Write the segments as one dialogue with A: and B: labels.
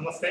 A: Namaste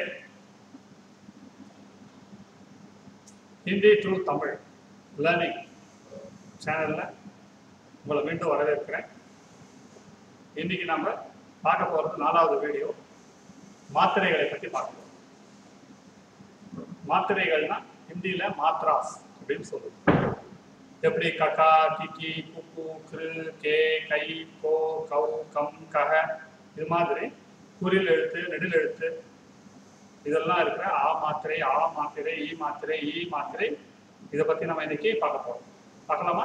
A: Hindi to Tamil learning சேனலில் உங்களை மீண்டும் வரவேற்கிறேன் இன்னைக்கு நாம பார்க்க போகிறது நாலாவது வீடியோ மாத்திரைகளை பற்றி பார்க்க போறோம் மாத்திரைகள்னா ஹிந்தியில் மாத்ராஸ் அப்படின்னு சொல்லுவோம் எப்படி கக்கா கிக்கி குக்கு கிரு கே கை கோ கவ் கம் கஹ இது மாதிரி குறில் எழுத்து நெடில் எழுத்து இதெல்லாம் இருக்கிற ஆ மாத்திரை ஆ மாத்திரை ஈ மாத்திரை ஈ மாத்திரை இதை பத்தி நம்ம இன்னைக்கு பார்க்க போறோம் பார்க்கலாமா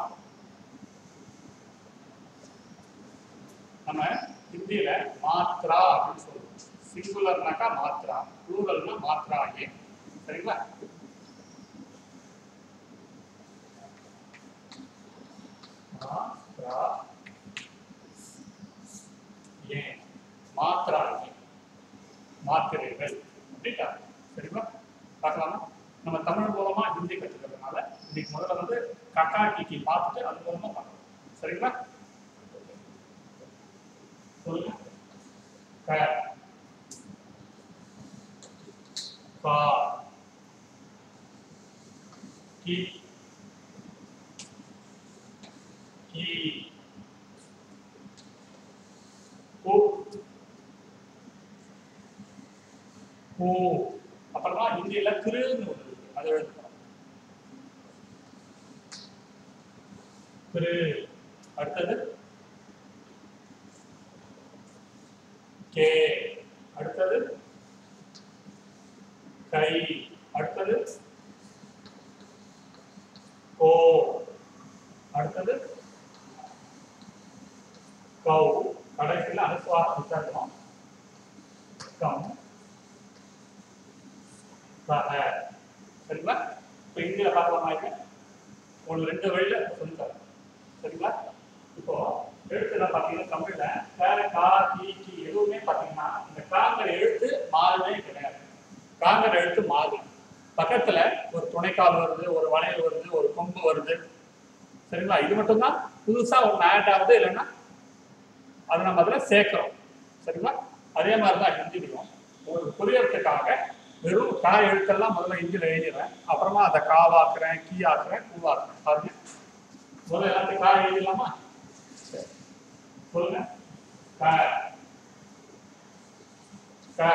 A: நம்ம ஹிந்தியில மாத்ரா அப்படின்னு சொல்லுவோம் சிங்குலர்னாக்கா மாத்ரா ப்ளூரல்னா மாத்ரா ஏ சரிங்களா மாத்ரா ஏ மாத்ரா ஏ மாத்திரைகள் அப்படின்ட்டா சரிங்களா பார்க்கலாமா நம்ம தமிழ் மூலமா ஹிந்தி கற்றுக்கிறதுனால இன்னைக்கு முதல்ல வந்து கக்கா கிக்கி பார்த்துட்டு அது மூலமா பார்க்கலாம் சரிங்களா சொல்லுங்க க கா கி கி கு ஓ அப்புறமா ஹிந்தியில திருன்னு ஒன்று இருக்கு அதை எழுதுறோம் திரு அடுத்தது கே அடுத்தது கை அடுத்தது கோ அடுத்தது கௌ கடைசியில் அனுசுவாரம் விசாரிக்கணும் கம் சக சரிங்களா இப்போ இந்தியில பார்க்கலாமா இது ஒன்று ரெண்டு வழியில சொல்லித்தரேன் சரிங்களா இப்போ எழுத்துல பார்த்தீங்கன்னா தமிழ்ல வேற கா கி கி எதுவுமே பார்த்தீங்கன்னா இந்த காங்கிற எழுத்து மாறுதே கிடையாது காங்கிற எழுத்து மாறும் பக்கத்துல ஒரு துணைக்கால் வருது ஒரு வளையல் வருது ஒரு கொம்பு வருது சரிங்களா இது மட்டும்தான் புதுசா ஒன்று ஆட் ஆகுது இல்லைன்னா அது நம்ம அதில் சேர்க்கிறோம் சரிங்களா அதே மாதிரி தான் ஹிந்திலையும் ஒரு புரியறதுக்காக வெறும் கா எழுத்தெல்லாம் முதல்ல ஹிந்தியில் எழுதிடுறேன் அப்புறமா அதை காவாக்குறேன் கீ ஆக்குறேன் பூவாக்குறேன் பாருங்க முதல்ல எல்லாத்தையும் கா எழுதிடலாமா சரி. சொல்லுங்க க க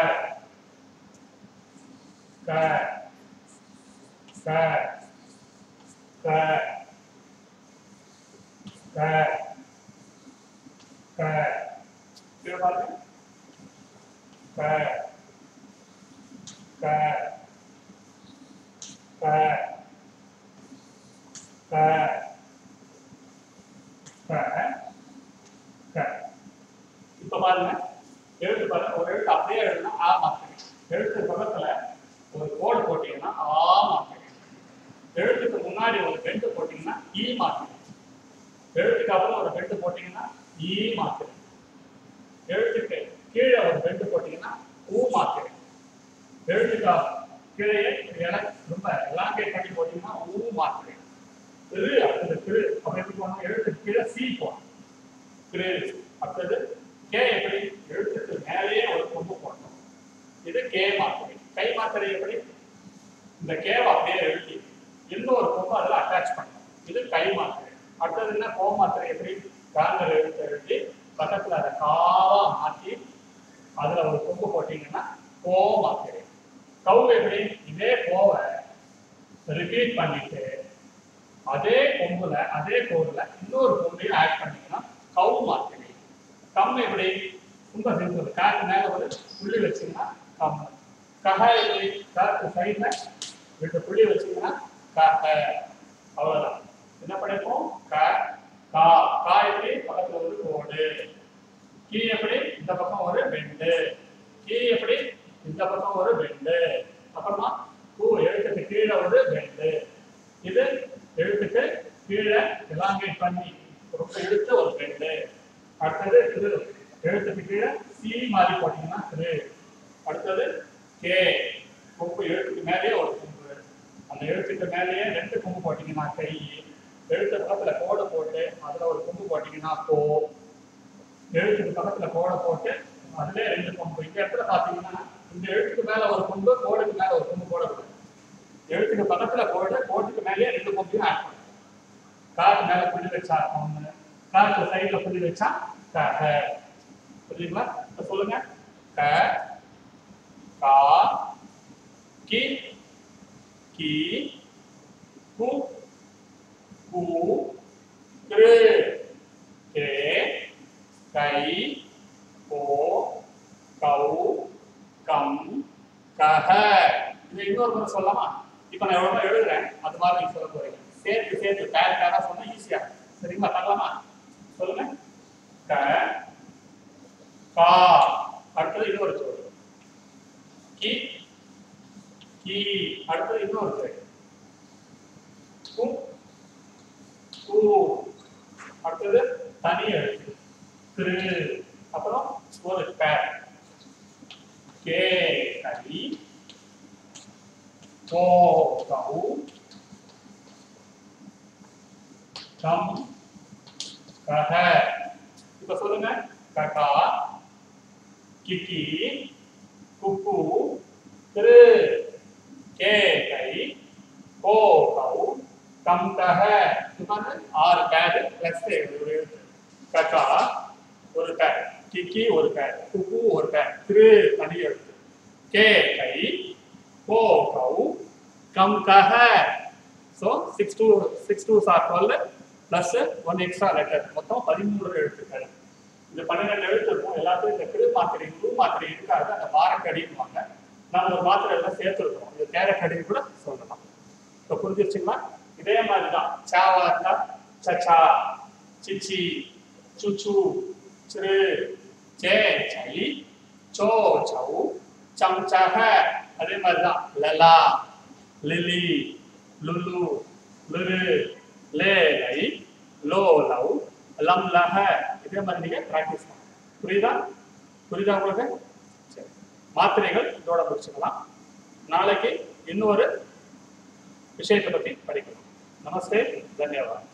A: க க க க க கீழே பாருங்க க க க க க க இப்ப பாருங்க எழுத்து பாருங்க ஒரு எழுத்து அப்படியே எழுதுனா ஆ மாத்துங்க எழுத்து பக்கத்துல ஒரு கோடு போட்டீங்கன்னா ஆ மாத்துங்க எழுத்துக்கு முன்னாடி ஒரு பெண்டு போட்டீங்கன்னா ஈ மாத்துங்க எழுத்துக்கு அப்புறம் ஒரு பெண்டு போட்டீங்கன்னா ஈ மாத்துங்க எழுத்துக்கு கீழே ஒரு பெண்டு போட்டீங்கன்னா ஊ மாத்துங்க எழுத்துக்கா கீழே இலை ரொம்ப எலாங்கேட் பண்ணி போட்டீங்கன்னா ஊ மாத்துங்க திரு அடுத்தது திரு அப்ப எப்படி போகணும் எழுத்துக்கு கீழே சி போகணும் திரு அடுத்தது கே எப்படி எழுத்துக்கு மேலேயே ஒரு கொம்பு போடணும் இது கே மாத்திரை கை மாத்திரை எப்படி இந்த கேவை அப்படியே எழுதி இன்னொரு கொம்பு அதில் அட்டாச் பண்ணணும் இது கை மாத்திரை அடுத்தது என்ன கோ மாத்திரை எப்படி காங்கல் எழுத்து எழுதி பக்கத்தில் அதை காவா மாற்றி அதில் ஒரு கொம்பு போட்டீங்கன்னா கோ மாத்திரை கவு எப்படி இதே கோவை ரிப்பீட் பண்ணிட்டு அதே கொம்புல அதே கோடுல இன்னொரு கொம்பையும் ஆட் பண்ணீங்கன்னா கவு மாத்திரை கம் எப்படி ரொம்ப சிம்பிள் காக்கு மேல ஒரு புள்ளி வச்சீங்கன்னா கம் கஹ எப்படி காக்கு சைட்ல ரெண்டு புள்ளி வச்சீங்கன்னா கஹ அவ்வளவுதான் என்ன பண்ணிருக்கோம் க கா கா எப்படி பக்கத்துல ஒரு கோடு கீ எப்படி இந்த பக்கம் ஒரு பெண்டு கீ எப்படி இந்த பக்கம் ஒரு பெண்டு அப்புறமா பூ எழுத்துக்கு கீழே ஒரு பெண்டு இது எழுத்துக்கு கீழே எலாங்கேட் பண்ணி ரொம்ப எழுத்து ஒரு பெண்டு அடுத்தது திரு எழுத்துக்கு கீழே சி மாதிரி போட்டீங்கன்னா திரு அடுத்தது கே கொம்பு எழுத்துக்கு மேலேயே ஒரு கொம்பு அந்த எழுத்துக்கு மேலேயே ரெண்டு கொம்பு போட்டீங்கன்னா கை எழுத்து பக்கத்துல கோடு போட்டு அதுல ஒரு கொம்பு போட்டீங்கன்னா கோ எழுத்துக்கு பக்கத்துல கோடை போட்டு அதுல ரெண்டு கொம்பு இந்த இடத்துல பாத்தீங்கன்னா இந்த எழுத்துக்கு மேல ஒரு கொம்பு கோடுக்கு மேல ஒரு கொம்பு போடக்கூடாது எழுத்துக்கு பக்கத்துல கோடு கோட்டுக்கு மேலேயே ரெண்டு கொம்பையும் ஆட் பண்ணணும் காக்கு மேல புள்ளி வச்சா ஒண்ணு காக்கு சைடுல புள்ளி வச்சா க க. புரியுதுங்களா இப்ப சொல்லுங்க க கா கி கி கு கு கிரு கே கை கோ கௌ கம் கஹ இது இன்னொரு முறை சொல்லலாமா இப்போ நான் எவ்வளோ எழுதுறேன் அது மாதிரி நீங்க சொல்ல போறீங்க சேர்த்து சேர்த்து பேர் பேரா சொன்னா ஈஸியா சரிங்களா பார்க்கலாமா சொல்லுங்க க கா அடுத்தது இன்னொரு சொல் கி கி அடுத்தது இன்னொரு சொல் கு கு அடுத்தது தனி எழுத்து திரு அப்புறம் ஒரு பேர் கே கை கோ கௌ கம் கஹ இப்ப சொல்லுங்க ககா கிக்கி குக்கு திரு கே கை கோ கௌ கம் கஹ இது பாருங்க ஆறு பேடு பிளஸ் ஒரு எழுத்து ககா ஒரு பேட் கிக்கி ஒரு பேட் குக்கு ஒரு பேட் திரு தனி எழுத்து கே கை கோ கௌ கம் கஹ so six two six two sir twelve plus one extra letter மொத்தம் பதிமூன்று எழுத்துக்கள் இந்த பன்னிரெண்டு எழுத்து இருக்கும் எல்லாத்தையும் இந்த கிரு மாத்திரை குரு மாத்திரை இருக்காது அந்த வாரக்கடின்னுவாங்க நம்ம ஒரு மாத்திரை எல்லாம் சேர்த்துருக்கோம் இது தேரக்கடின்னு கூட சொல்லலாம் இப்போ புரிஞ்சிருச்சுங்களா இதே மாதிரி தான் சாவா இருந்தா சச்சா சிச்சி சுச்சு சிறு சே சை சோ சௌ சம் சஹ அதே மாதிரி தான் லலா லிலி லுலு லுரு லே லை லோ லவ் லம் லஹ இதே மாதிரி நீங்க பிராக்டிஸ் பண்ணணும் புரியுதா புரியுதா உங்களுக்கு சரி மாத்திரைகள் இதோட முடிச்சுக்கலாம் நாளைக்கு இன்னொரு விஷயத்தை பத்தி படிக்கலாம் நமஸ்தே தன்யவாத்